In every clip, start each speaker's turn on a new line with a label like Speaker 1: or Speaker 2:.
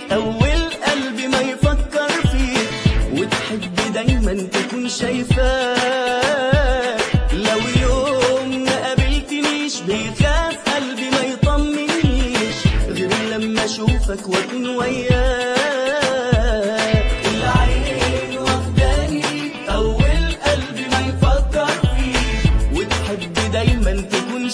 Speaker 1: أول قلبي ما يفكر فيك وتحب دايما تكون شايفاك لو يوم ما قابلتنيش بيخاف قلبي ما يطمنيش غير لما أشوفك وأكون وياك العين واخداني أول قلبي ما يفكر فيك وتحب دايما تكون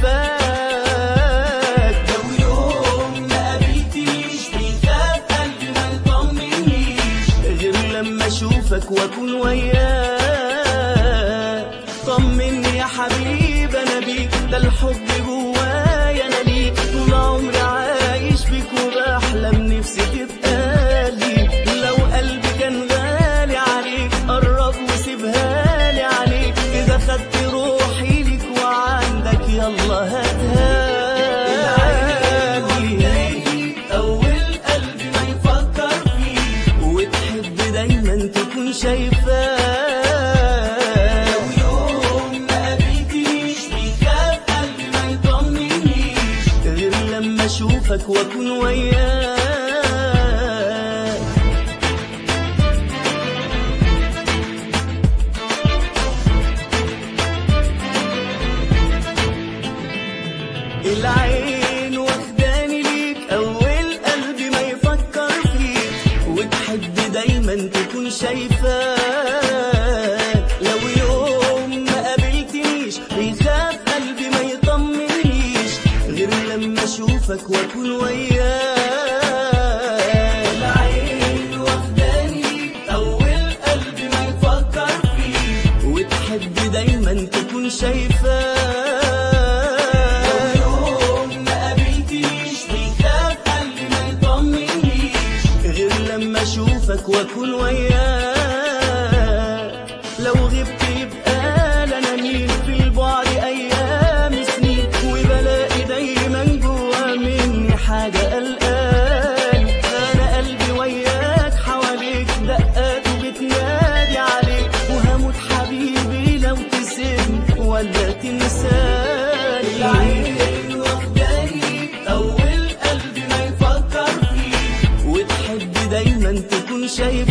Speaker 1: شايفاك لو يوم ما قابلتنيش بيخاف قلبي ما يطمنيش غير لما اشوفك واكون وياك طمني يا حبيب انا بيك ده الحب جوايا انا ليك طول عمري عايش بيك وبحلم نفسي تبقى لي لو قلبي كان غالي عليك قرب وسيبها لي عليك اذا خدت روحي ليك وعندك يلا هاتها لي. اول قلبي ما يفكر فيك وتحب دايما تكون شايفاك لو يوم ما قابلتنيش بيخاف قلبي ما يطمنيش غير لما اشوفك واكون وياك العين واخداني ليك اول قلبي ما يفكر فيك وتحب دايما تكون شايفاك لو يوم ما قابلتنيش بيخاف قلبي ما يطمنيش غير لما اشوفك واكون وياك العين واخداني ليك اول قلبي ما يفكر فيك وتحب دايما تكون شايفاك يوم ما قابلتنيش بيخاف قلبي ما يطمنيش غير لما اشوفك واكون وياك لو غبت يبقى لنا مين في البعد ايام سنين وبلاقي دايما جوا مني حاجه قلقان انا قلبي وياك حواليك دقاته بتنادي عليك وهموت حبيبي لو تسيبني ولا تنساني العين واخداني اول قلبي ما يفكر فيك وتحب دايما تكون شايف